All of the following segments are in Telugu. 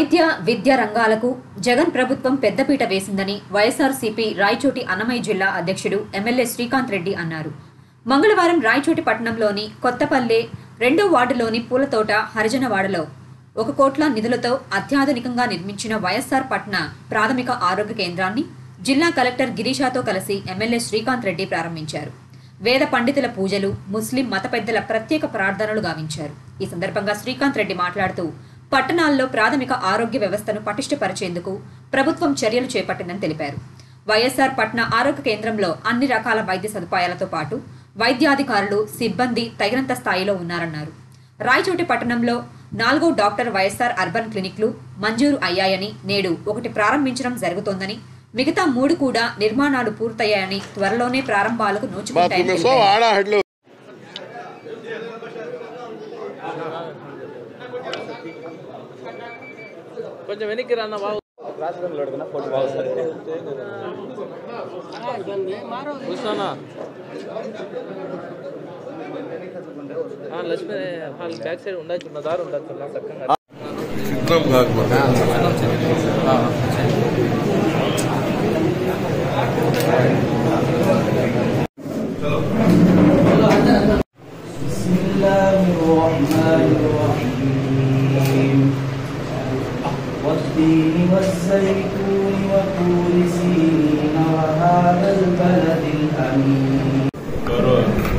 వైద్య విద్యా రంగాలకు జగన్ ప్రభుత్వం పెద్దపీట వేసిందని వైఎస్ఆర్సీపీ రాయచోటి అన్నమయ్య జిల్లా అధ్యక్షుడు ఎమ్మెల్యే శ్రీకాంత్ రెడ్డి అన్నారు మంగళవారం రాయచోటి పట్టణంలోని కొత్తపల్లె రెండో వార్డులోని పూలతోట హరిజనవాడలో ఒక కోట్ల నిధులతో అత్యాధునికంగా నిర్మించిన వైఎస్ఆర్ పట్న ప్రాథమిక ఆరోగ్య కేంద్రాన్ని జిల్లా కలెక్టర్ గిరీషాతో కలిసి ఎమ్మెల్యే శ్రీకాంత్ రెడ్డి ప్రారంభించారు వేద పండితుల పూజలు ముస్లిం మత పెద్దల ప్రత్యేక ప్రార్థనలు గావించారు ఈ సందర్భంగా శ్రీకాంత్ రెడ్డి మాట్లాడుతూ పట్టణాల్లో ప్రాథమిక ఆరోగ్య వ్యవస్థను పటిష్టపరిచేందుకు ప్రభుత్వం చర్యలు చేపట్టిందని తెలిపారు వైఎస్ఆర్ పట్న ఆరోగ్య కేంద్రంలో అన్ని రకాల వైద్య సదుపాయాలతో పాటు వైద్యాధికారులు సిబ్బంది తగినంత స్థాయిలో ఉన్నారన్నారు రాయచోటి పట్టణంలో నాలుగో డాక్టర్ వైఎస్ఆర్ అర్బన్ క్లినిక్లు మంజూరు అయ్యాయని నేడు ఒకటి ప్రారంభించడం జరుగుతోందని మిగతా మూడు కూడా నిర్మాణాలు పూర్తయ్యాయని త్వరలోనే ప్రారంభాలకు నోచుకుంటాయని तुम्हें सो తెలిపారు. आड़ा हटलो కొంచెం వెనక్కి రాన్న బాబు కూర్చోనా లక్ష్మి వాళ్ళ బ్యాక్ సైడ్ ఉండొచ్చు ఉన్న దారి ఉండొచ్చు నా చక్కగా एकदम भाग بسم الله الرحمن الرحيم والتين والزيتون وطور سينين وهذا البلد الأمين గౌరవ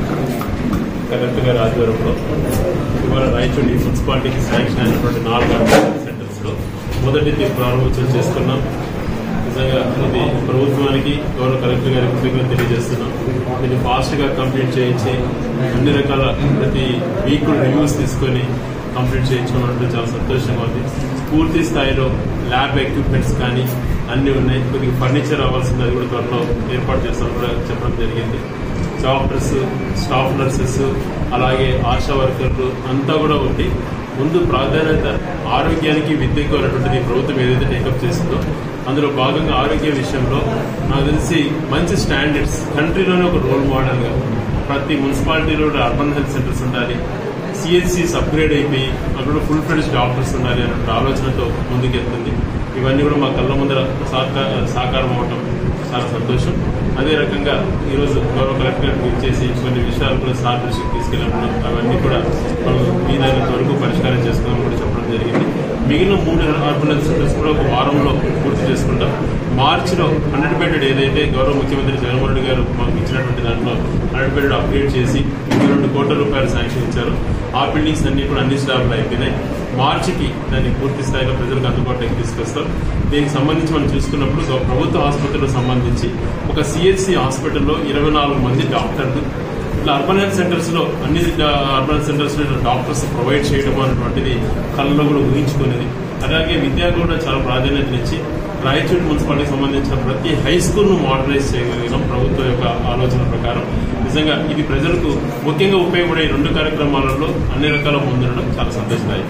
కలెక్టర్ గారి ఆధ్వర్యంలో ఇవాళ రాయచూడి మున్సిపాలిటీకి శాంక్షన్ అయినటువంటి నాలుగు అర్బన్ సెంటర్స్లో మొదటిది ప్రారంభోత్సవం చేసుకున్నాం నిజంగా ఇది ప్రభుత్వానికి గౌరవ కలెక్టర్ గారికి కృతజ్ఞత తెలియజేస్తున్నాం దీన్ని ఫాస్ట్గా కంప్లీట్ చేయించి అన్ని రకాల ప్రతి వీక్ రివ్యూస్ తీసుకొని కంప్లీట్ చేయించడం అంటే చాలా సంతోషంగా ఉంది పూర్తి స్థాయిలో ల్యాబ్ ఎక్విప్మెంట్స్ కానీ అన్నీ ఉన్నాయి కొద్దిగా ఫర్నిచర్ అవ్వాల్సింది అది కూడా త్వరలో ఏర్పాటు చేస్తామని కూడా చెప్పడం జరిగింది డాక్టర్స్ స్టాఫ్ నర్సెస్ అలాగే ఆశా వర్కర్లు అంతా కూడా ఉండి ముందు ప్రాధాన్యత ఆరోగ్యానికి విద్యకు అనేటువంటిది ప్రభుత్వం ఏదైతే టేకప్ చేసిందో అందులో భాగంగా ఆరోగ్య విషయంలో నాకు తెలిసి మంచి స్టాండర్డ్స్ కంట్రీలోనే ఒక రోల్ మోడల్గా ప్రతి మున్సిపాలిటీలో కూడా అర్బన్ హెల్త్ సెంటర్స్ ఉండాలి సిఎస్సిస్ అప్గ్రేడ్ అయిపోయి అక్కడ ఫుల్ ఫ్లెడ్జ్ డాక్టర్స్ ఉండాలి అనే ఆలోచనతో ముందుకెళ్తుంది ఇవన్నీ కూడా మా కళ్ళ ముందర సాకా సాకారం అవటం చాలా సంతోషం అదే రకంగా ఈరోజు గౌరవ కలెక్టర్ గారికి ఇచ్చేసి కొన్ని విషయాలు కూడా సార్ దృష్టికి తీసుకెళ్ళినప్పుడు అవన్నీ కూడా మనం వీలైనంత వరకు పరిష్కారం చేసుకోవాలని కూడా చెప్పడం జరిగింది మిగిలిన మూడు అర్బన్ హెల్త్ సెంటర్స్ కూడా ఒక వారంలో పూర్తి చేసుకుంటాం మార్చిలో హండ్రెడ్ బెడెడ్ ఏదైతే గౌరవ ముఖ్యమంత్రి జగన్మోహన్ రెడ్డి గారు మాకు ఇచ్చినటువంటి దాంట్లో హండ్రెడ్ బెడెడ్ అప్గ్రేడ్ చేసి ఇరవై రెండు కోట్ల రూపాయలు శాంక్షన్ ఇచ్చారు ఆ బిల్డింగ్స్ అన్ని కూడా అన్ని స్టాఫ్లు అయిపోయినాయి మార్చికి దాన్ని పూర్తి స్థాయిలో ప్రజలకు అందుబాటులోకి తీసుకొస్తాం దీనికి సంబంధించి మనం చూసుకున్నప్పుడు గౌ- ప్రభుత్వ ఆసుపత్రులకు సంబంధించి ఒక సిహెచ్సి హాస్పిటల్లో ఇరవై నాలుగు మంది డాక్టర్లు ఇట్లా అర్బన్ హెల్త్ సెంటర్స్ లో అన్ని డా- అర్బన్ హెల్త్ సెంటర్స్ లో డాక్టర్స్ ప్రొవైడ్ చేయడం అనేటువంటిది కళ్ళలో కూడా ఊహించుకునేది అలాగే విద్య కూడా చాలా ప్రాధాన్యతనిచ్చి రాయచూడి మున్సిపాలిటీకి సంబంధించిన ప్రతి హై స్కూల్ ను మోడరైజ్ చేయగలిగినాం ప్రభుత్వం యొక్క ఆలోచన ప్రకారం నిజంగా ఇది ప్రజలకు ముఖ్యంగా ఉపయోగపడే ఈ రెండు కార్యక్రమాలలో అన్ని రకాల ముందుండడం చాలా సంతోషదాయకం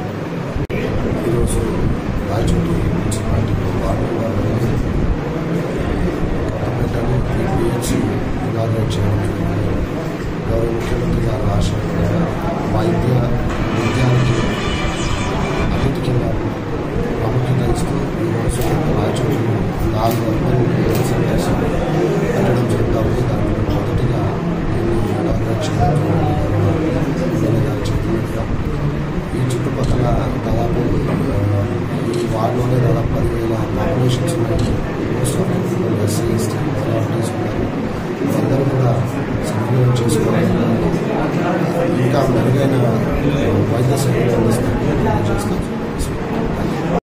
ఈరోజు రాయచోటి మున్సిపాలిటీలో వార్డు వార్డులో కొత్తపేటలో పిహెచ్సి ఇనాగ్రేట్ చేయడం జరిగింది గౌరవ ముఖ్యమంత్రి గారి ఆశయంగా వైద్య విద్యానికి అన్నిటికీ ప్రాముఖ్యత ఇస్తూ ఈరోజు రాయచోటిలో నాలుగు అర్బన్ హెల్త్ సెంటర్స్ పెట్టడం జరుగుతుంది దాంట్లో మొదటిగా దీన్ని ఇనాగ్రేట్ చేయడం జరిగింది గౌరవ ఎమ్మెల్యే గారి చేతుల మీదుగా. ఈ చుట్టుపక్కల దాదాపు ఆ, ఈ వార్డులోనే దాదాపు పదివేల పాపులేషన్స్ ఉన్నాయి మోస్ట్ ఆఫ్ ఎస్సీ ఎస్టీ